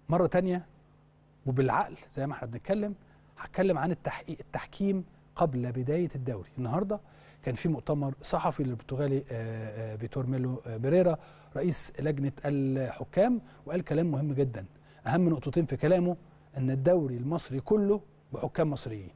مره تانية وبالعقل زي ما احنا بنتكلم هتكلم عن التحقيق التحكيم قبل بدايه الدوري النهارده كان في مؤتمر صحفي للبرتغالي آه، آه، فيتور ميلو آه، بيريرا رئيس لجنه الحكام وقال كلام مهم جدا اهم نقطتين في كلامه ان الدوري المصري كله بحكام مصريين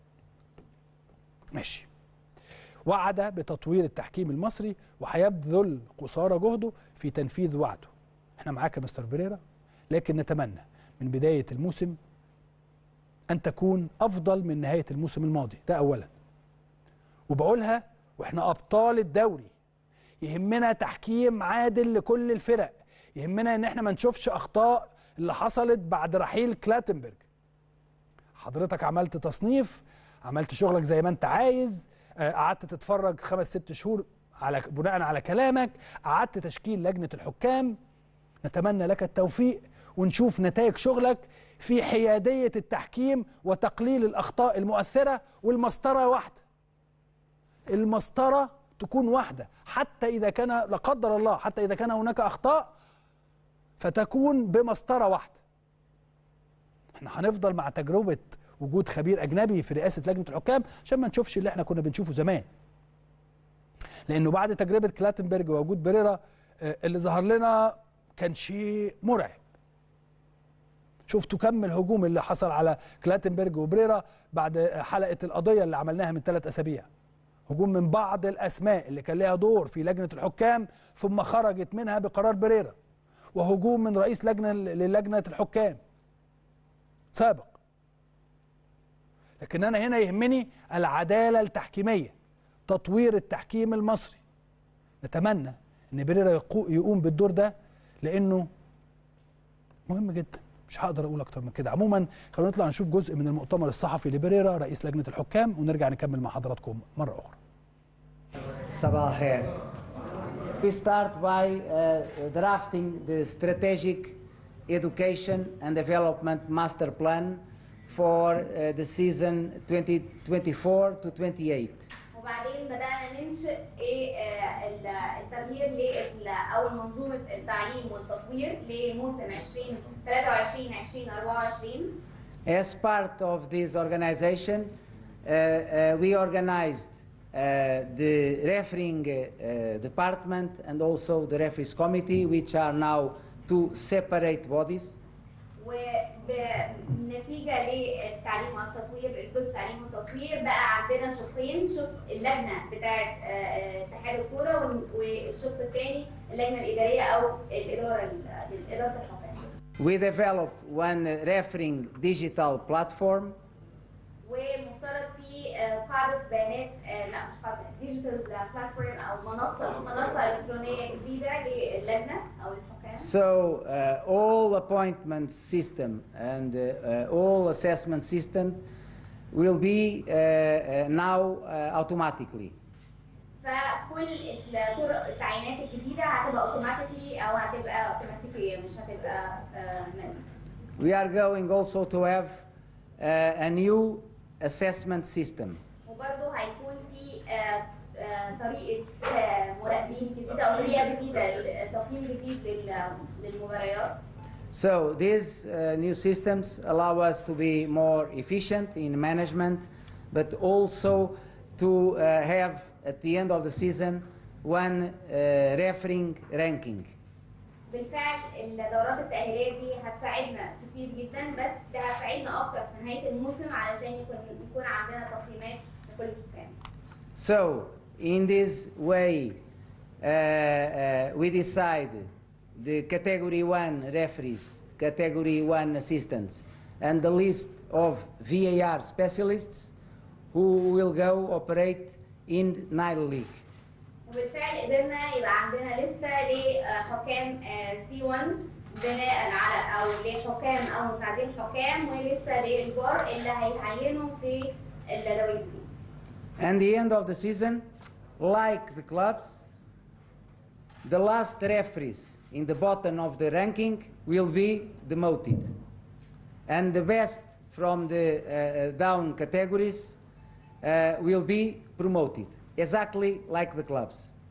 ماشي وعد بتطوير التحكيم المصري وهيبذل قصارى جهده في تنفيذ وعده احنا معاك يا مستر بريرا لكن نتمنى من بدايه الموسم ان تكون افضل من نهايه الموسم الماضي ده اولا وبقولها واحنا ابطال الدوري يهمنا تحكيم عادل لكل الفرق يهمنا ان احنا ما نشوفش اخطاء اللي حصلت بعد رحيل كلاتنبرج حضرتك عملت تصنيف عملت شغلك زي ما انت عايز آه، قعدت تتفرج خمس ست شهور على بناء على كلامك قعدت تشكيل لجنه الحكام نتمنى لك التوفيق ونشوف نتائج شغلك في حياديه التحكيم وتقليل الاخطاء المؤثره والمسطره واحده المسطره تكون واحده حتى اذا كان لا قدر الله حتى اذا كان هناك اخطاء فتكون بمسطره واحده احنا هنفضل مع تجربه وجود خبير اجنبي في رئاسه لجنه الحكام عشان ما نشوفش اللي احنا كنا بنشوفه زمان لانه بعد تجربه كلاتنبرج ووجود بريرا آه، اللي ظهر لنا كان شيء مرعب شفتوا كم الهجوم اللي حصل على كلاتنبرج وبريرا بعد حلقه القضيه اللي عملناها من ثلاث اسابيع هجوم من بعض الاسماء اللي كان لها دور في لجنه الحكام ثم خرجت منها بقرار بريرا وهجوم من رئيس لجنه للجنه الحكام سابق لكن انا هنا يهمني العداله التحكيميه تطوير التحكيم المصري نتمنى ان بريرا يقو- يقوم بالدور ده لانه مهم جدا مش هقدر اقول اكتر من كده عموما خلونا نطلع نشوف جزء من المؤتمر الصحفي لبريرا رئيس لجنه الحكام ونرجع نكمل مع حضراتكم مره اخرى Sabah khair. We start by uh, drafting the strategic education and development master plan for uh, the season 2024 to 28. وبعدين بدأنا ننشئ ايه آه، ال- التغيير لل او منظومة التعليم والتطوير لموسم 2023 2024 As part of this organization, uh, uh, we organized uh, the refereeing uh, uh, department and also the referees committee, which are now two separate bodies. وبنتيجة للتعليم والتطوير الجزء التعليم والتطوير بقى عندنا شقين شق اللجنة بتاعة آه، آه، اتحاد الكورة وال- والشق الثاني اللجنة الإدارية أو الإدارة ال- إدارة الحكام We developed one refereeing digital platform ومفترض في آه، قاعدة بيانات آه، لا مش قاعدة ديجيتال بلاتفورم أو منصة منصة إلكترونية جديدة للجنة أو الحكام So uh, all appointment system and uh, uh, all assessment system will be uh, uh, now uh, automatically. فكل الطرق التعيينات الجديدة هتبقى اوتوماتيكلي أو هتبقى اوتوماتيكية مش هتبقى آه، manual. We are going also to have uh, a new assessment system. وبرضه هيكون في آه، آه، طريقة آه، مراقبين جديدة أو طريقة جديدة تقييم جديد لل- للمباريات So these uh, new systems allow us to be more efficient in management, but also to uh, have at the end of the season one uh, refereeing ranking. بالفعل الدورات التأهيلية دي هتساعدنا كتير جدا بس ده هتساعدنا أكتر في نهاية الموسم علشان يكون يكون عندنا تقييمات لكل الحكام So in this way, uh, uh, we decide the category one referees, category one assistants, and the list of VAR specialists who will go operate in Nile League. وبالفعل قدرنا يبقى عندنا لستة لحكام سي 1 بناء على او لحكام او مساعدين حكام ولسه للفار اللي هيتعينوا في الدوري الجديد. And the end of the season, like the clubs, the last referees in the bottom of the ranking will be demoted. And the best from the uh, down categories uh, will be promoted, exactly like the clubs.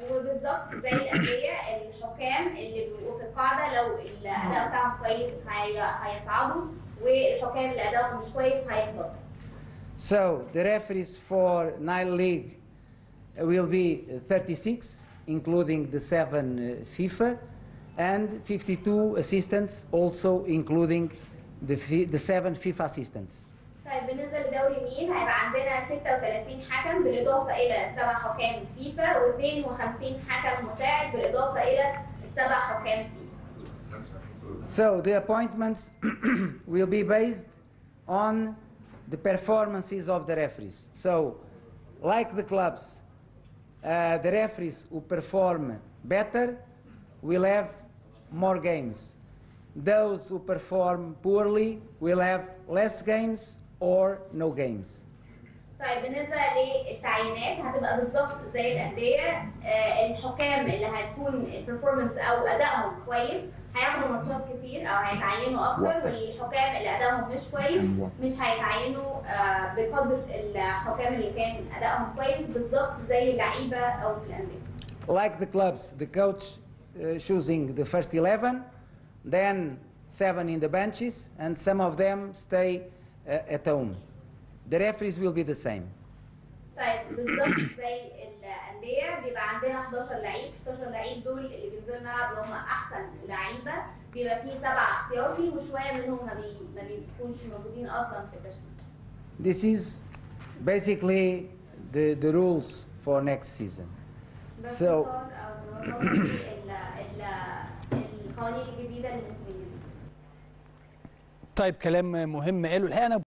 وبالظبط زي الانديه الحكام اللي بيبقوا في القاعده لو الاداء بتاعهم كويس هي- هيصعدوا والحكام اللي ادائهم مش كويس هيهبطوا So the referees for Nile League will be 36, including the seven uh, FIFA, and 52 assistants, also including the, fi- the seven FIFA assistants. طيب بالنسبه لدوري النيل هيبقى عندنا 36 حكم بالاضافه الى سبع حكام فيفا و52 حكم مساعد بالاضافه الى السبع حكام فيفا So the appointments will be based on the performances of the referees. So, like the clubs, uh, the referees who perform better will have more games. Those who perform poorly will have less games or no games. طيب بالنسبه للتعيينات هتبقى بالظبط زي الانديه آه، الحكام اللي هتكون البرفورمانس او ادائهم كويس هياخدوا ماتشات كتير او هيتعينوا اكتر والحكام اللي ادائهم مش كويس مش هيتعينوا آه، بقدر الحكام اللي كان ادائهم كويس بالظبط زي اللعيبه او في الانديه like the clubs, the coach uh, choosing the first 11, then seven in the benches, and some of them stay uh, at home. The referees will be the same. طيب بالظبط زي الانديه بيبقى عندنا 11 لعيب 11 لعيب دول اللي بينزلوا الملعب اللي هم احسن لعيبه بيبقى فيه سبعه احتياطي وشويه منهم ما, بي... ما بيكونش موجودين اصلا في التشكيل This is basically the, the rules for next season. So- باختصار او ببساطه دي ال... ال... القوانين الجديده للموسم الجديد طيب كلام مهم قاله الحقيقه انا